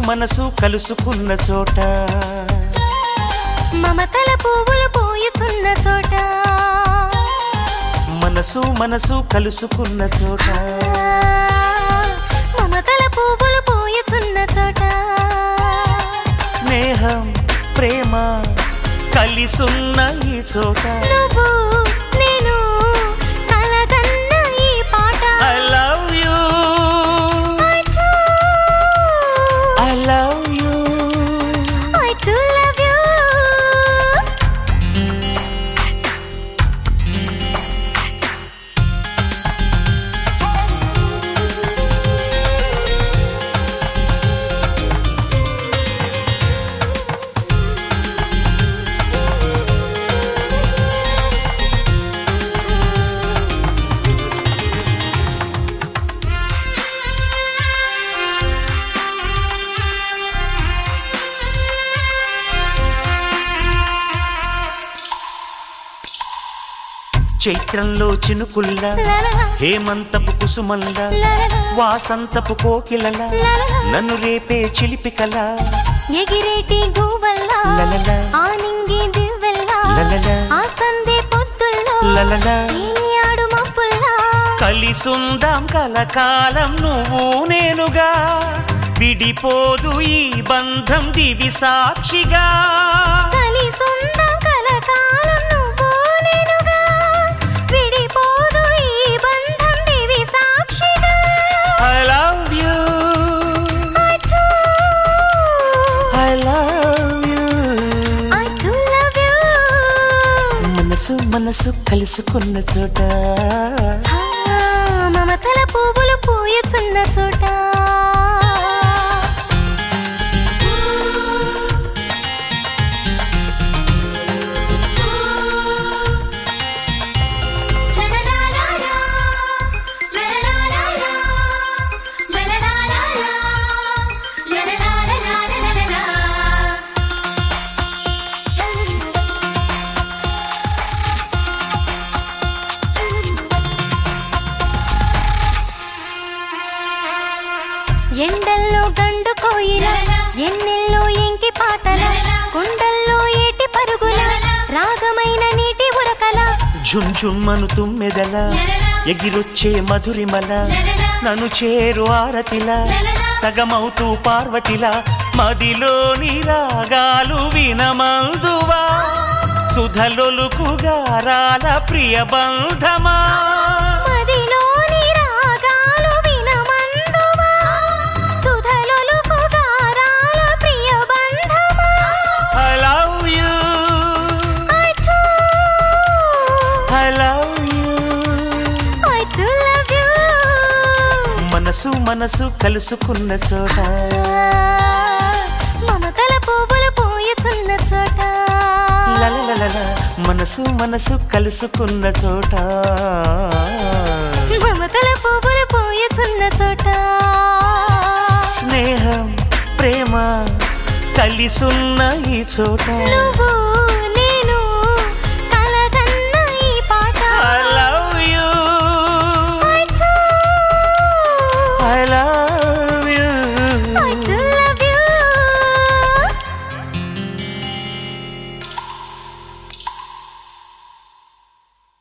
మనసు కలుసుకున్న చోట మమతల పువ్వులు పూయుచున్న చోట మనసు మనసు కలుసుకున్న చోట మమతల పువ్వులు పూయుచున్న చోట స్నేహం ప్రేమ కలిసున్న ఈ చోట నువ్వు నేను కలగన్న ఈ పాట I love you I do, I love you I do love you. చైత్రంలో చినుకుల్లా La la la, హేమంతపు కుసుమల్లా la la la, వాసంతపు కోకిలలా la la la. నన్ను రేపే చిలిపికలా ఎగిరేటి గువ్వల్లా లలలా. ఆనింగి దివ్వెల్లా లలలా. ఆ సందే పొద్దుల్లో లలలా. తేలియాడు మబ్బుల్లా కలిసుందాం కలకాలం నువ్వు నేనుగా విడిపోదు ఈ బంధం దివి సాక్షిగా కలిసుందాం కలకాలం నువ్వు నేనుగా విడిపోదు ఈ బంధం దివి సాక్షిగా I love you I do, I love you I do love you. మనసు మనసు కలుసుకున్న చోట ఆ, మమతల పువ్వులు పూయుచున్న చోట ఎండల్లో గండు కోయిల ఎన్నెల్లో ఎంకి పాటల కుండల్లో ఏటి పరుగుల రాగమైన నీటి ఉరకల ఝుమ్ ఝుమ్మను తుమ్మెదల ఎగిరొచ్చే మధురిమల నన్ను చేరు ఆరతిలా సగమవుతూ పార్వతిలా మదిలోని రాగాలు వినమందువా సుధలొలుకుగా రాల ప్రియ బంధమా మదిలోని రాగాలు వినమందువా సుధలొలుకు గారాల ప్రియ బంధమా I love you I do, I love you I do love you. మనసు మనసు కలుసుకున్న చోట మమతల పువ్వులు పూయుచున్న చోట లలలలల మనసు మనసు కలుసుకున్న చోట మమతల పువ్వులు పూయుచున్న చోట స్నేహం ప్రేమ కలిసున్న ఈ చోట నువ్వు